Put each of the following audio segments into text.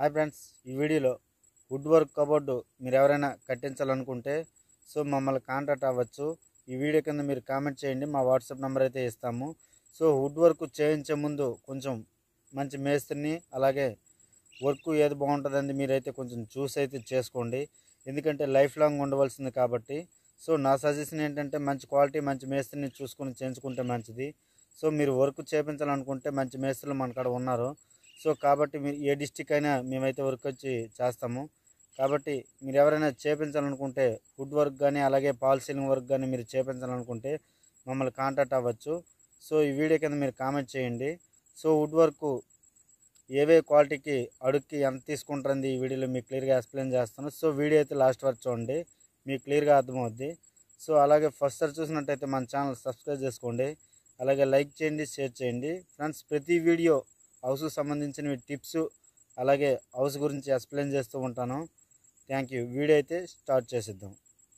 hi friends ఈ వీడియోలో wood work cupboard మీరు ఎవరైనా కట్టించాలనుకుంటే సో మమ్మల్ని కాంటాక్ట్ అవ్వచ్చు ఈ వీడియో కింద మీరు కామెంట్ చేయండి మా వాట్సాప్ నెంబర్ అయితే ఇస్తాము సో వుడ్ వర్క్ చేయించే ముందు కొంచెం మంచి మేస్త్రిని అలాగే వర్క్ ఏది బాగుంటుందని మీరైతే కొంచెం చూసి అయితే చేసుకోండి ఎందుకంటే లైఫ్ లాంగ్ ఉండవలసింది కాబట్టి సో నా సజెషన్ ఏంటంటే మంచి క్వాలిటీ మంచి మేస్త్రిని చూసుకొని చేయించుకుంటే మంచిది సో మీరు వర్క్ చేయించాలనుకుంటే మంచి మేస్త్రులు మన కాడ ఉన్నారు సో కాబట్టి మీరు ఏ డిస్టిక్ అయినా మేమైతే వర్క్ వచ్చి చేస్తాము కాబట్టి మీరు ఎవరైనా చేపించాలనుకుంటే వుడ్ వర్క్ కానీ అలాగే పాల్ సీలింగ్ వర్క్ కానీ మీరు చేపించాలనుకుంటే మమ్మల్ని కాంటాక్ట్ అవ్వచ్చు సో ఈ వీడియో కింద మీరు కామెంట్ చేయండి సో వుడ్ వర్క్ ఏవే క్వాలిటీకి అడుగుకి ఎంత తీసుకుంటుంది ఈ వీడియోలో మీకు క్లియర్గా ఎక్స్ప్లెయిన్ చేస్తాను సో వీడియో అయితే లాస్ట్ వరకు చూడండి మీకు క్లియర్గా అర్థమవుద్ది సో అలాగే ఫస్ట్ సార్ చూసినట్టయితే మన ఛానల్ సబ్స్క్రైబ్ చేసుకోండి అలాగే లైక్ చేయండి షేర్ చేయండి ఫ్రెండ్స్ ప్రతి వీడియో హౌస్కి సంబంధించిన టిప్స్ అలాగే హౌస్ గురించి ఎక్స్ప్లెయిన్ చేస్తూ ఉంటాను థ్యాంక్ యూ వీడియో అయితే స్టార్ట్ చేసిద్దాం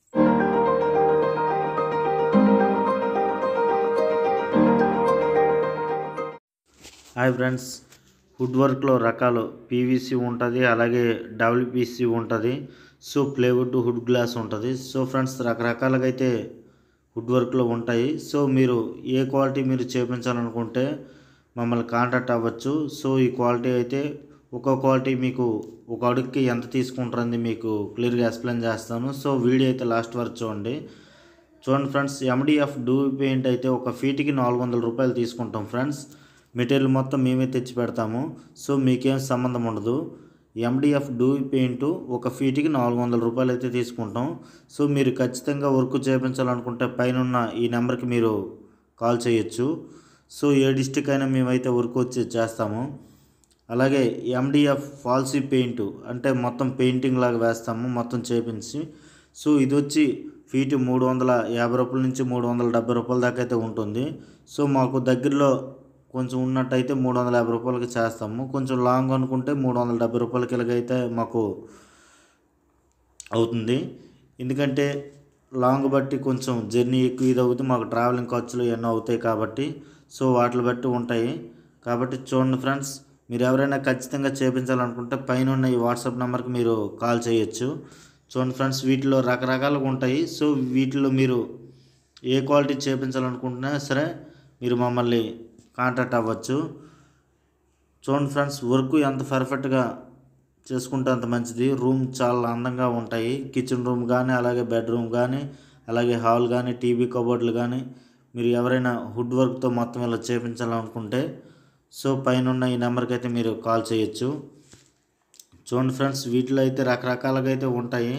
హాయ్ ఫ్రెండ్స్ వుడ్ వర్క్లో రకాలు పీవీసీ ఉంటుంది అలాగే డబ్ల్యూపీసీ ఉంటుంది సో ప్లేవుడ్ హుడ్ గ్లాస్ ఉంటుంది సో ఫ్రెండ్స్ రకరకాలుగా అయితే వుడ్ వర్క్లో ఉంటాయి సో మీరు ఏ క్వాలిటీ మీరు చేపించాలనుకుంటే మమ్మల్ని కాంటాక్ట్ అవ్వచ్చు సో ఈ క్వాలిటీ అయితే ఒక్కో క్వాలిటీ మీకు ఒక అడుగుకి ఎంత తీసుకుంటుంది మీకు క్లియర్గా ఎక్స్ప్లెయిన్ చేస్తాను సో వీడియో అయితే లాస్ట్ వరకు చూడండి చూడండి ఫ్రెండ్స్ ఎండిఎఫ్ డూ పెయింట్ అయితే ఒక ఫీట్కి నాలుగు వందల రూపాయలు తీసుకుంటాం ఫ్రెండ్స్ మెటీరియల్ మొత్తం మేమే తెచ్చి పెడతాము సో మీకేం సంబంధం ఉండదు ఎండిఎఫ్ డూ పెయింట్ ఒక ఫీట్కి నాలుగు వందల రూపాయలు అయితే తీసుకుంటాం సో మీరు ఖచ్చితంగా వర్క్ చేయించాలనుకుంటే పైన ఈ నెంబర్కి మీరు కాల్ చేయొచ్చు సో ఏ డిస్టిక్ అయినా మేమైతే వర్క్ వచ్చి చేస్తాము అలాగే ఎండిఎఫ్ ఫాల్సీ పెయింట్ అంటే మొత్తం పెయింటింగ్ లాగా వేస్తాము మొత్తం చేపించి సో ఇది వచ్చి ఫీట్ మూడు వందల యాభై రూపాయల నుంచి మూడు వందల డెబ్బై రూపాయల దాకా అయితే ఉంటుంది సో మాకు దగ్గరలో కొంచెం ఉన్నట్టయితే మూడు వందల యాభై రూపాయలకి చేస్తాము కొంచెం లాంగ్ అనుకుంటే మూడు వందల డెబ్బై రూపాయలకి ఇలాగైతే మాకు అవుతుంది ఎందుకంటే లాంగ్ బట్టి కొంచెం జర్నీ ఎక్కువ ఇది అవుతుంది మాకు ట్రావెలింగ్ ఖర్చులు ఎన్నో అవుతాయి కాబట్టి సో వాటిని బట్టి ఉంటాయి కాబట్టి చూడండి ఫ్రెండ్స్ మీరు ఎవరైనా ఖచ్చితంగా చేపించాలనుకుంటే పైన ఉన్న ఈ వాట్సాప్ నెంబర్కి మీరు కాల్ చేయొచ్చు చూడండి ఫ్రెండ్స్ వీటిలో రకరకాలుగా ఉంటాయి సో వీటిలో మీరు ఏ క్వాలిటీ చేపించాలనుకుంటున్నా సరే మీరు మమ్మల్ని కాంటాక్ట్ అవ్వచ్చు చూడండి ఫ్రెండ్స్ వర్క్ ఎంత పర్ఫెక్ట్గా చేసుకుంటే అంత మంచిది రూమ్ చాలా అందంగా ఉంటాయి కిచెన్ రూమ్ కానీ అలాగే బెడ్రూమ్ కానీ అలాగే హాల్ కానీ టీవీ కబోర్డులు కానీ మీరు ఎవరైనా వుడ్ వర్క్తో మొత్తం ఇలా చేపించాలనుకుంటే సో పైన ఉన్న ఈ నెంబర్కి అయితే మీరు కాల్ చేయొచ్చు చూడండి ఫ్రెండ్స్ వీటిలో అయితే రకరకాలుగా అయితే ఉంటాయి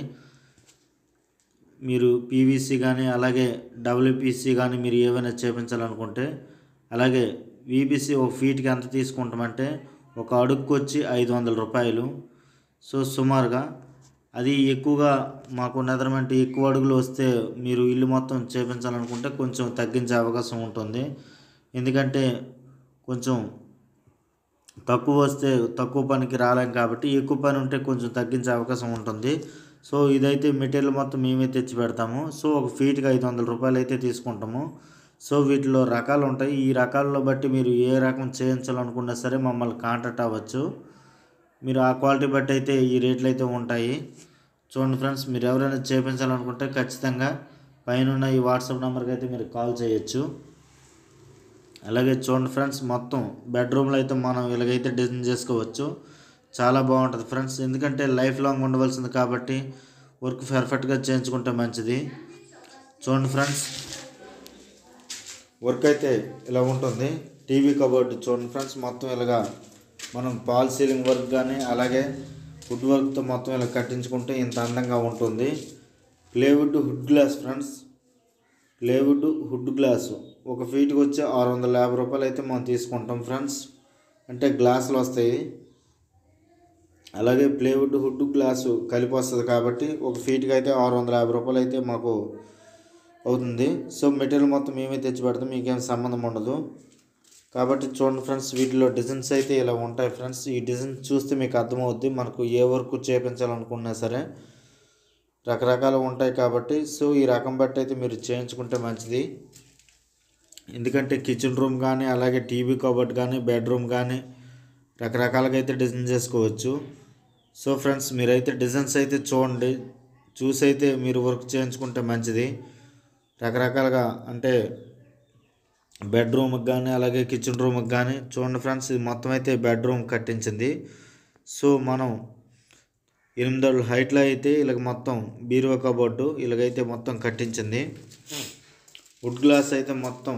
మీరు పీవీసీ కానీ అలాగే డబ్ల్యూపీసీ కానీ మీరు ఏవైనా చేపించాలనుకుంటే అలాగే వీబీసీ ఒక ఫీట్కి ఎంత తీసుకుంటామంటే ఒక అడుగుకు వచ్చి ఐదు వందల రూపాయలు సో సుమారుగా అది ఎక్కువగా మాకు మెజర్మెంట్ ఎక్కువ అడుగులు వస్తే మీరు ఇల్లు మొత్తం చేపించాలనుకుంటే కొంచెం తగ్గించే అవకాశం ఉంటుంది ఎందుకంటే కొంచెం తక్కువ వస్తే తక్కువ పనికి రాలేం కాబట్టి ఎక్కువ పని ఉంటే కొంచెం తగ్గించే అవకాశం ఉంటుంది సో ఇదైతే మెటీరియల్ మొత్తం మేమే తెచ్చి పెడతాము సో ఒక ఫీట్కి ఐదు వందల రూపాయలు అయితే తీసుకుంటాము సో వీటిలో రకాలు ఉంటాయి ఈ రకాల్లో బట్టి మీరు ఏ రకం చేయించాలనుకున్నా సరే మమ్మల్ని కాంటాక్ట్ అవ్వచ్చు మీరు ఆ క్వాలిటీ బట్టి అయితే ఈ రేట్లు అయితే ఉంటాయి చూడండి ఫ్రెండ్స్ మీరు ఎవరైనా చేయించాలనుకుంటే ఖచ్చితంగా పైన ఈ వాట్సాప్ నెంబర్కి అయితే మీరు కాల్ చేయొచ్చు అలాగే చూడండి ఫ్రెండ్స్ మొత్తం బెడ్రూమ్లో అయితే మనం ఇలాగైతే డిజైన్ చేసుకోవచ్చు చాలా బాగుంటుంది ఫ్రెండ్స్ ఎందుకంటే లైఫ్ లాంగ్ ఉండవలసింది కాబట్టి వర్క్ పర్ఫెక్ట్గా చేయించుకుంటే మంచిది చూడండి ఫ్రెండ్స్ వర్క్ అయితే ఇలా ఉంటుంది టీవీ కబోర్డ్ చూడండి ఫ్రెండ్స్ మొత్తం ఇలాగా మనం పాల్ సీలింగ్ వర్క్ కానీ అలాగే వుడ్ వర్క్తో మొత్తం ఇలా కట్టించుకుంటే ఇంత అందంగా ఉంటుంది plywood hood glass friends plywood hood glass ఒక ఫీట్కి వచ్చి ఆరు వందల యాభై రూపాయలు అయితే మనం తీసుకుంటాం ఫ్రెండ్స్ అంటే గ్లాసులు వస్తాయి అలాగే ప్లేవుడ్ హుడ్ గ్లాసు కలిపి వస్తుంది కాబట్టి ఒక ఫీట్కి అయితే ఆరు వందల యాభై రూపాయలు అయితే మాకు అవుతుంది సో మెటీరియల్ మొత్తం మేమే తెచ్చి పెడతాం మీకేం సంబంధం ఉండదు కాబట్టి చూడండి ఫ్రెండ్స్ వీటిలో డిజైన్స్ అయితే ఇలా ఉంటాయి ఫ్రెండ్స్ ఈ డిజైన్ చూస్తే మీకు అర్థమవుద్ది మనకు ఏ వర్క్ చేపించాలనుకున్నా సరే రకరకాలు ఉంటాయి కాబట్టి సో ఈ రకం బట్టి అయితే మీరు చేయించుకుంటే మంచిది ఎందుకంటే కిచెన్ రూమ్ కానీ అలాగే టీవీ కబోర్డ్ కానీ బెడ్రూమ్ కానీ రకరకాలుగా అయితే డిజైన్ చేసుకోవచ్చు సో ఫ్రెండ్స్ మీరైతే డిజైన్స్ అయితే చూడండి చూసి అయితే మీరు వర్క్ చేయించుకుంటే మంచిది రకరకాలుగా అంటే బెడ్రూమ్కి కానీ అలాగే కిచెన్ రూమ్కి కానీ చూడండి ఫ్రెండ్స్ ఇది మొత్తం అయితే బెడ్రూమ్ కట్టించింది సో మనం ఎనిమిది అడుగుల హైట్లో అయితే ఇలాగ మొత్తం బీరువా కబోర్డు ఇలాగైతే మొత్తం కట్టించింది వుడ్ గ్లాస్ అయితే మొత్తం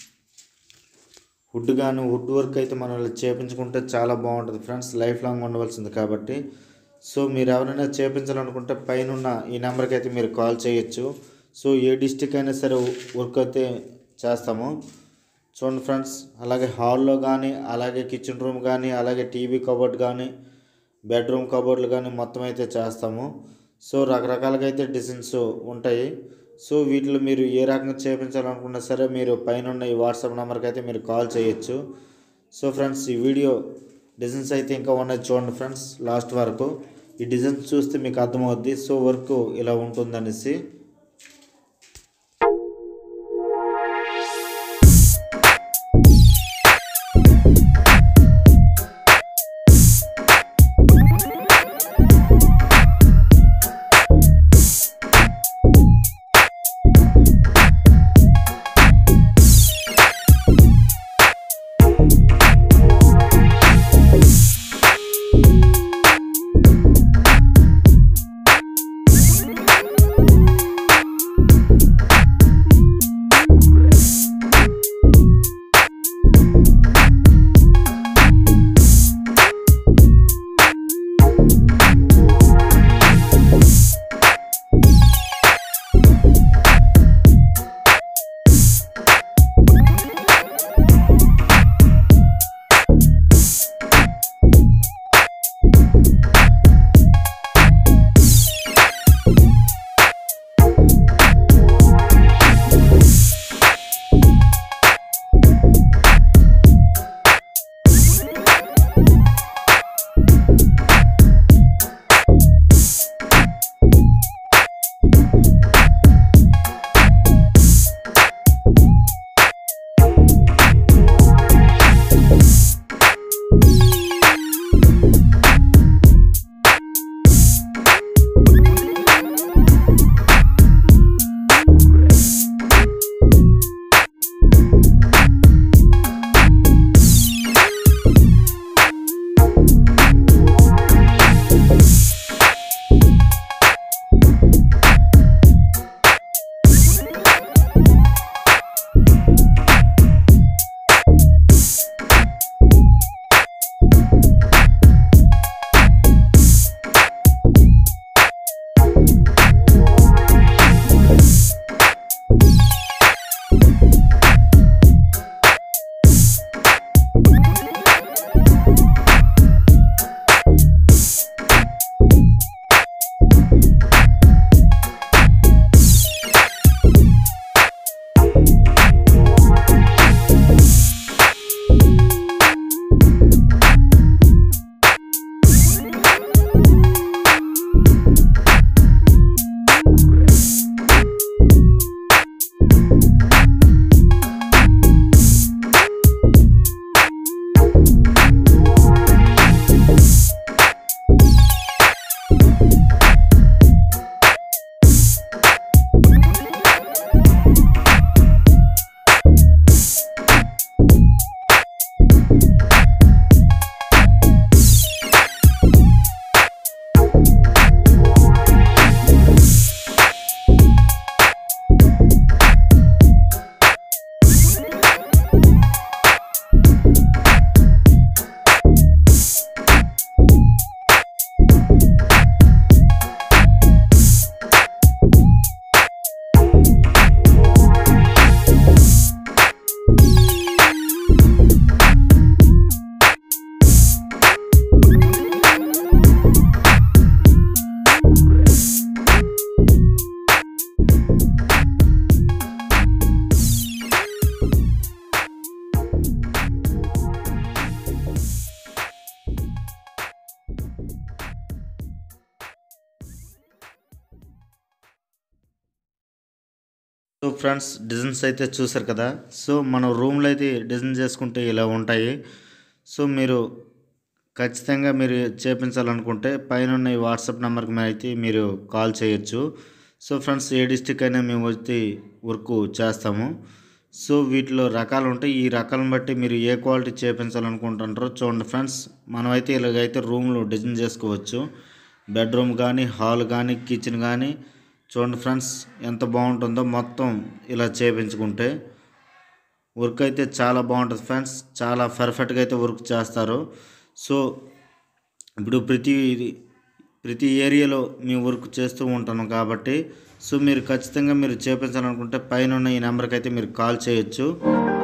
వుడ్ కానీ వుడ్ వర్క్ అయితే మనం ఇలా చేపించుకుంటే చాలా బాగుంటుంది ఫ్రెండ్స్ లైఫ్ లాంగ్ ఉండవలసింది కాబట్టి సో మీరు ఎవరైనా చేపించాలనుకుంటే పైన ఈ నెంబర్కి అయితే మీరు కాల్ చేయొచ్చు సో ఏ డిస్టిక్ అయినా సరే వర్క్ అయితే చేస్తాము చూడండి ఫ్రెండ్స్ అలాగే హాల్లో కానీ అలాగే కిచెన్ రూమ్ కానీ అలాగే టీవీ కబోర్డ్ కానీ బెడ్రూమ్ కబోర్డ్లు కానీ మొత్తం అయితే చేస్తాము సో రకరకాలుగా అయితే డిజైన్స్ ఉంటాయి సో వీటిలో మీరు ఏ రకంగా చేయించాలనుకున్నా సరే మీరు పైన ఉన్న ఈ వాట్సాప్ నెంబర్కి అయితే మీరు కాల్ చేయొచ్చు సో ఫ్రెండ్స్ ఈ వీడియో డిజైన్స్ అయితే ఇంకా ఉన్నాయి చూడండి ఫ్రెండ్స్ లాస్ట్ వరకు ఈ డిజైన్స్ చూస్తే మీకు అర్థమవుద్ది సో వర్క్ ఇలా ఉంటుందనేసి సో ఫ్రెండ్స్ డిజైన్స్ అయితే చూసారు కదా సో మన రూమ్లో అయితే డిజైన్ చేసుకుంటే ఇలా ఉంటాయి సో మీరు ఖచ్చితంగా మీరు చేపించాలనుకుంటే పైన ఉన్న ఈ వాట్సాప్ నెంబర్కి మీద అయితే మీరు కాల్ చేయొచ్చు సో ఫ్రెండ్స్ ఏ డిస్టిక్ అయినా మేము వచ్చి వర్క్ చేస్తాము సో వీటిలో రకాలు ఉంటాయి ఈ రకాలను బట్టి మీరు ఏ క్వాలిటీ చేపించాలనుకుంటుంటారో చూడండి ఫ్రెండ్స్ మనమైతే ఇలాగైతే రూమ్లో డిజైన్ చేసుకోవచ్చు బెడ్రూమ్ కానీ హాల్ కానీ కిచెన్ కానీ చూడండి ఫ్రెండ్స్ ఎంత బాగుంటుందో మొత్తం ఇలా చేపించుకుంటే వర్క్ అయితే చాలా బాగుంటుంది ఫ్రెండ్స్ చాలా పర్ఫెక్ట్గా అయితే వర్క్ చేస్తారు సో ఇప్పుడు ప్రతి ప్రతి ఏరియాలో మేము వర్క్ చేస్తూ ఉంటాను కాబట్టి సో మీరు ఖచ్చితంగా మీరు చేపించాలనుకుంటే పైన ఉన్న ఈ నెంబర్కి అయితే మీరు కాల్ చేయొచ్చు